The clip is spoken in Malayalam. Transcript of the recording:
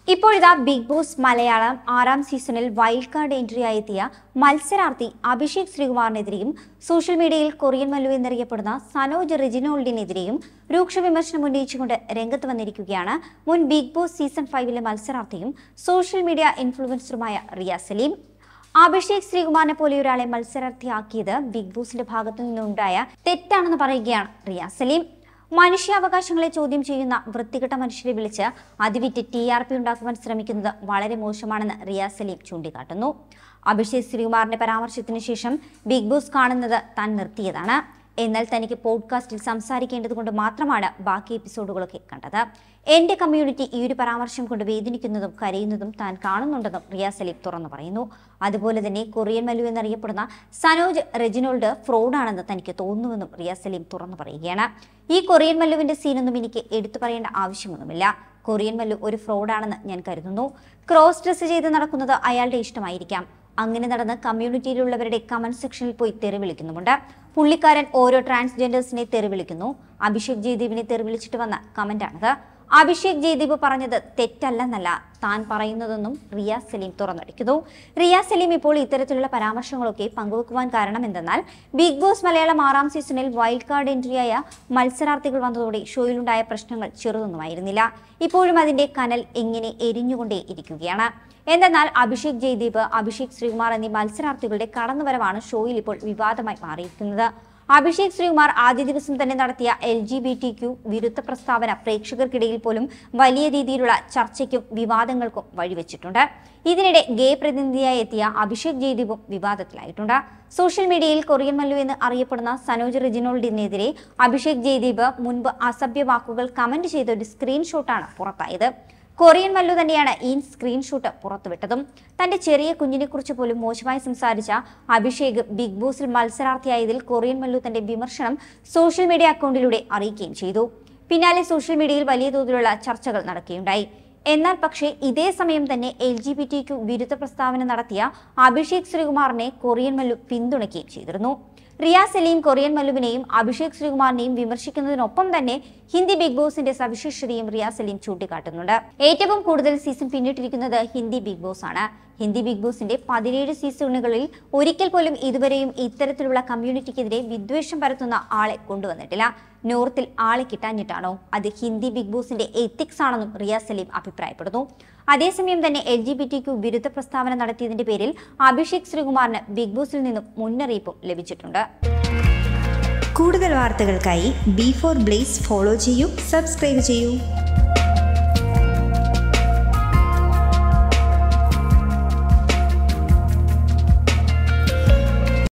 ഇപ്പോഴിതാ ബിഗ് ബോസ് മലയാളം ആറാം സീസണിൽ വൈൽഡ് കാർഡ് എൻട്രിയായി എത്തിയ മത്സരാർത്ഥി അഭിഷേക് ശ്രീകുമാറിനെതിരെയും സോഷ്യൽ മീഡിയയിൽ കൊറിയൻ മല്ലു എന്നറിയപ്പെടുന്ന സനോജ് റിജിനോൾഡിനെതിരെയും രൂക്ഷ വിമർശനം ഉന്നയിച്ചുകൊണ്ട് രംഗത്ത് വന്നിരിക്കുകയാണ് മുൻ ബിഗ് ബോസ് സീസൺ ഫൈവിലെ മത്സരാർത്ഥിയും സോഷ്യൽ മീഡിയ ഇൻഫ്ലുവൻസറുമായ റിയ സലീം അഭിഷേക് ശ്രീകുമാറിനെ പോലെ ഒരാളെ മത്സരാർത്ഥിയാക്കിയത് ബിഗ് ബോസിന്റെ ഭാഗത്തു നിന്നുണ്ടായ തെറ്റാണെന്ന് പറയുകയാണ് റിയ സലീം മനുഷ്യാവകാശങ്ങളെ ചോദ്യം ചെയ്യുന്ന വൃത്തികെട്ട മനുഷ്യരെ വിളിച്ച് അതിവിറ്റ് ടി ആർ പി ഉണ്ടാക്കുവാൻ ശ്രമിക്കുന്നത് വളരെ മോശമാണെന്ന് റിയ സലീം ചൂണ്ടിക്കാട്ടുന്നു അഭിഷേക് ശ്രീകുമാറിന്റെ പരാമർശത്തിന് ശേഷം ബിഗ് ബോസ് കാണുന്നത് താൻ നിർത്തിയതാണ് എന്നാൽ തനിക്ക് പോഡ്കാസ്റ്റിൽ സംസാരിക്കേണ്ടത് കൊണ്ട് മാത്രമാണ് ബാക്കി എപ്പിസോഡുകളൊക്കെ കണ്ടത് എന്റെ കമ്മ്യൂണിറ്റി ഈ ഒരു പരാമർശം കൊണ്ട് വേദനിക്കുന്നതും കരയുന്നതും താൻ കാണുന്നുണ്ടെന്നും റിയ സലീം തുറന്നു പറയുന്നു അതുപോലെ തന്നെ കൊറിയൻ മല്ലു എന്നറിയപ്പെടുന്ന സനോജ് റെജിനോൾഡ് ഫ്രോഡാണെന്ന് തനിക്ക് തോന്നുന്നുവെന്നും റിയ സലീം തുറന്നു പറയുകയാണ് ഈ കൊറിയൻ മല്ലുവിന്റെ സീനൊന്നും എനിക്ക് എടുത്തു പറയേണ്ട ആവശ്യമൊന്നുമില്ല കൊറിയൻ മല്ലു ഒരു ഫ്രോഡാണെന്ന് ഞാൻ കരുതുന്നു ക്രോസ് ഡ്രസ് ചെയ്ത് നടക്കുന്നത് അയാളുടെ ഇഷ്ടമായിരിക്കാം അങ്ങനെ നടന്ന് കമ്മ്യൂണിറ്റിയിലുള്ളവരുടെ കമന്റ് സെക്ഷനിൽ പോയി തെറി വിളിക്കുന്നുമുണ്ട് പുള്ളിക്കാരൻ ഓരോ ട്രാൻസ്ജെൻഡേഴ്സിനെ തെറി വിളിക്കുന്നു അഭിഷേക് ജയദീപിനെ തെറി വിളിച്ചിട്ട് വന്ന കമന്റാണിത് അഭിഷേക് ജയദീപ് പറഞ്ഞത് തെറ്റല്ലെന്നല്ല താൻ പറയുന്നതെന്നും റിയ സലീം തുറന്നടിക്കുന്നു റിയ സലീം ഇപ്പോൾ ഇത്തരത്തിലുള്ള പരാമർശങ്ങളൊക്കെ പങ്കുവെക്കുവാൻ കാരണം എന്തെന്നാൽ ബിഗ് ബോസ് മലയാളം ആറാം സീസണിൽ വൈൽഡ് കാർഡ് എൻട്രിയായ മത്സരാർത്ഥികൾ വന്നതോടെ ഷോയിലുണ്ടായ പ്രശ്നങ്ങൾ ചെറുതൊന്നുമായിരുന്നില്ല ഇപ്പോഴും അതിന്റെ കനൽ എങ്ങനെ എരിഞ്ഞുകൊണ്ടേ ഇരിക്കുകയാണ് എന്തെന്നാൽ അഭിഷേക് ജയ്ദീപ് അഭിഷേക് ശ്രീകുമാർ എന്നീ മത്സരാർത്ഥികളുടെ കടന്നുവരവാണ് ഷോയിൽ ഇപ്പോൾ വിവാദമായി മാറിയിരിക്കുന്നത് അഭിഷേക് ശ്രീകുമാർ ആദ്യ ദിവസം തന്നെ നടത്തിയ L G B T Q വിരുദ്ധ പ്രസ്താവന പ്രേക്ഷകർക്കിടയിൽ പോലും വലിയ രീതിയിലുള്ള ചർച്ചയ്ക്കും വിവാദങ്ങൾക്കും വഴിവെച്ചിട്ടുണ്ട് ഇതിനിടെ ഗേ പ്രതിനിധിയായി എത്തിയ അഭിഷേക് ജയ്ദീപും വിവാദത്തിലായിട്ടുണ്ട് സോഷ്യൽ മീഡിയയിൽ കൊറിയൻ മല്ലു എന്ന് അറിയപ്പെടുന്ന സനോജ് റിജിനോൾഡിനെതിരെ അഭിഷേക് ജയ്ദീപ് മുൻപ് അസഭ്യ വാക്കുകൾ കമന്റ് ചെയ്ത ഒരു സ്ക്രീൻഷോട്ടാണ് പുറത്തായത് കൊറിയൻ മല്ലു തന്നെയാണ് ഈ സ്ക്രീൻഷോട്ട് പുറത്തുവിട്ടതും തന്റെ ചെറിയ കുഞ്ഞിനെക്കുറിച്ച് പോലും മോശമായി സംസാരിച്ച അഭിഷേക് ബിഗ് ബോസിൽ മത്സരാർത്ഥിയായതിൽ കൊറിയൻ മല്ലു തന്റെ വിമർശനം സോഷ്യൽ മീഡിയ അക്കൗണ്ടിലൂടെ അറിയിക്കുകയും ചെയ്തു പിന്നാലെ സോഷ്യൽ മീഡിയയിൽ വലിയ തോതിലുള്ള ചർച്ചകൾ നടക്കുകയുണ്ടായി എന്നാൽ പക്ഷേ ഇതേ സമയം തന്നെ എൽ ജി ബി ടിക്കു വിരുദ്ധ പ്രസ്താവന നടത്തിയ അഭിഷേക് ശ്രീകുമാറിനെ കൊറിയൻ മല്ലു പിന്തുണയ്ക്കുകയും ചെയ്തിരുന്നു റിയ സലീം കൊറിയൻ മല്ലുവിനെയും അഭിഷേക് ശ്രീകുമാറിനെയും വിമർശിക്കുന്നതിനൊപ്പം തന്നെ ഹിന്ദി ബിഗ് ബോസിന്റെ സവിശേഷതയും റിയ സലീം ചൂണ്ടിക്കാട്ടുന്നുണ്ട് ഏറ്റവും കൂടുതൽ സീസൺ പിന്നിട്ടിരിക്കുന്നത് ഹിന്ദി ബിഗ് ബോസ് ആണ് ഹിന്ദി ബിഗ് ബോസിന്റെ പതിനേഴ് സീസണുകളിൽ ഒരിക്കൽ പോലും ഇതുവരെയും ഇത്തരത്തിലുള്ള കമ്മ്യൂണിറ്റിക്കെതിരെ വിദ്വേഷം പരത്തുന്ന ആളെ കൊണ്ടുവന്നിട്ടില്ല നോർത്തിൽ ആളെ കിട്ടാഞ്ഞിട്ടാണോ അത് ഹിന്ദി ബിഗ് ബോസിന്റെ എത്തിക്സ് ആണെന്നും റിയ സലീം അഭിപ്രായപ്പെടുന്നു അതേസമയം തന്നെ എൽ ജി ബി ടിക്കു വിരുദ്ധ പ്രസ്താവന നടത്തിയതിന്റെ പേരിൽ അഭിഷേക് ശ്രീകുമാറിന് ബിഗ് ബോസിൽ നിന്നും മുന്നറിയിപ്പും ലഭിച്ചിട്ടുണ്ട് കൂടുതൽ വാർത്തകൾക്കായി ബി ഫോർ ബ്ലേസ് ഫോളോ ചെയ്യൂ സബ്സ്ക്രൈബ് ചെയ്യൂ